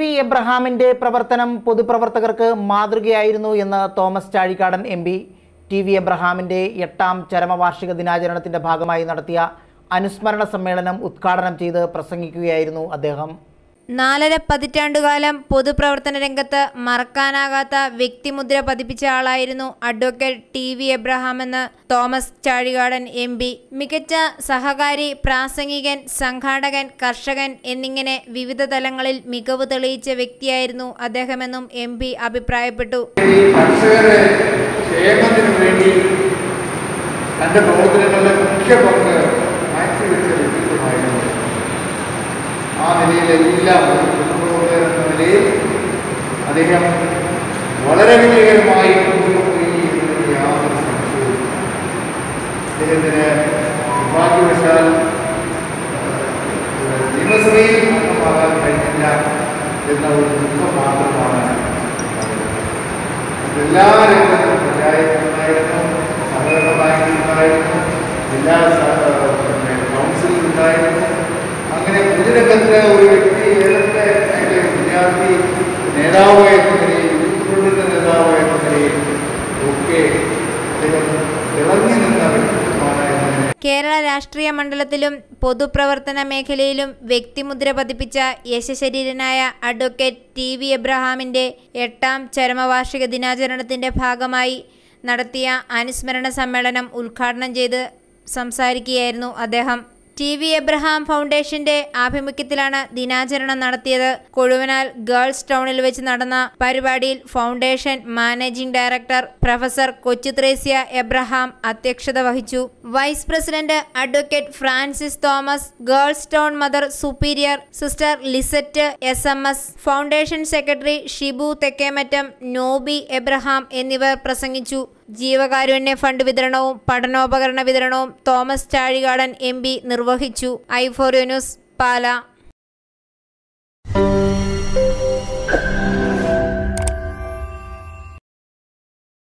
V എബ്രഹാമിന്റെ പ്രവർത്തനം പൊതുപ്രവർത്തകർക്ക് മാതൃകയായിരുന്നു എന്ന് Thomas Chazhikadan M P T V എബ്രഹാമിന്റെ എട്ടാം ചരമവാർഷിക ദിനാചരണത്തിന്റെ ഭാഗമായി നടത്തിയ അനുസ്മരണ സമ്മേളനം ഉദ്ഘാടനം ചെയ്ത് പ്രസംഗിക്കുകയായിരുന്നു അദ്ദേഹം നാലര പതിറ്റാണ്ടുകാലം പൊതുപ്രവർത്തന രംഗത്ത് മറക്കാനാകാത്ത വ്യക്തിമുദ്ര പതിപ്പിച്ച ആളായിരുന്നു അഡ്വക്കേറ്റ് ടി വി എബ്രഹാം എന്ന് തോമസ് ചാഴികാടൻ എം പി മികച്ച സഹകാരി പ്രാസംഗികൻ സംഘാടകൻ കർഷകൻ എന്നിങ്ങനെ വിവിധ തലങ്ങളിൽ മികവ് തെളിയിച്ച വ്യക്തിയായിരുന്നു അദ്ദേഹമെന്നും എം പി അഭിപ്രായപ്പെട്ടു ഈ കർഷകരുടെ ക്ഷേമത്തിന് വേണ്ടി തൻ്റെ പ്രവർത്തനങ്ങളുടെ മുഖ്യ പങ്ക് മാറ്റിവെച്ച വ്യക്തിത്വമായിരുന്നു ആ നിലയിലെല്ലാം ഒരു പൊതുപ്രവർത്തകൻ എന്ന നിലയിൽ അദ്ദേഹം വളരെ വിജയകരമായി മുന്നോട്ട് പോയി എന്നതിൽ യാതൊരു സംശയവും അദ്ദേഹത്തിന് നിർഭാഗ്യവശാൽ ഏഹ്, നിയമസഭയിൽ അംഗമാകാൻ കഴിഞ്ഞില്ല എന്ന ഒരു ദുഃഖം മാത്രമാണ് എല്ലാ രംഗത്തും പഞ്ചായത്തുണ്ടായിരുന്നു സഹകരണ ബാങ്കിലുണ്ടായിരുന്നു ജില്ലാ സ- പിന്നെ കൗൺസിലുണ്ടായിരുന്നു അങ്ങനെ പൊതുരംഗത്ത് ഒരു വ്യക്തി ഏതൊക്കെ അതിൻ്റെ വിദ്യാർത്ഥി നേതാവ് എന്ന നിലയിൽ ഉൾക്കൊള്ളുന്ന നേതാവ് എന്ന നിലയിൽ ഒക്കെ അദ്ദേഹം തിളങ്ങി നിന്ന വ്യക്തിത്വമാണ് എന്നതിനെ കേരള രാഷ്ട്രീയ മണ്ഡലത്തിലും പൊതുപ്രവർത്തന മേഖലയിലും വ്യക്തിമുദ്ര പതിപ്പിച്ച യശശരീരനായ അഡ്വക്കേറ്റ് ടി വി എബ്രഹാമിന്റെ എട്ടാം ചരമവാർഷിക ദിനാചരണത്തിന്റെ ഭാഗമായി നടത്തിയ അനുസ്മരണ സമ്മേളനം ഉദ്ഘാടനം ചെയ്ത് സംസാരിക്കുകയായിരുന്നു അദ്ദേഹം ടി വി എബ്രഹാം ഫൗണ്ടേഷന്റെ ആഭിമുഖ്യത്തിലാണ് ദിനാചരണം നടത്തിയത് കൊഴുവനാൽ ഗേൾസ് ടൗണിൽ വെച്ച് നടന്ന പരിപാടിയിൽ foundation managing director professor Kochuthresia Abraham അധ്യക്ഷത വഹിച്ചു vice president advocate Francis Thomas girls town mother superior sister Lisette S M S foundation secretary Shibu Thekkemattam Noby Abraham എന്നിവർ പ്രസംഗിച്ചു ജീവകാരുണ്യ ഫണ്ട് വിതരണവും പഠനോപകരണ വിതരണവും തോമസ് ചാഴികാടൻ എം പി നിർവഹിച്ചു ഐ ഫോർ ന്യൂസ് പാല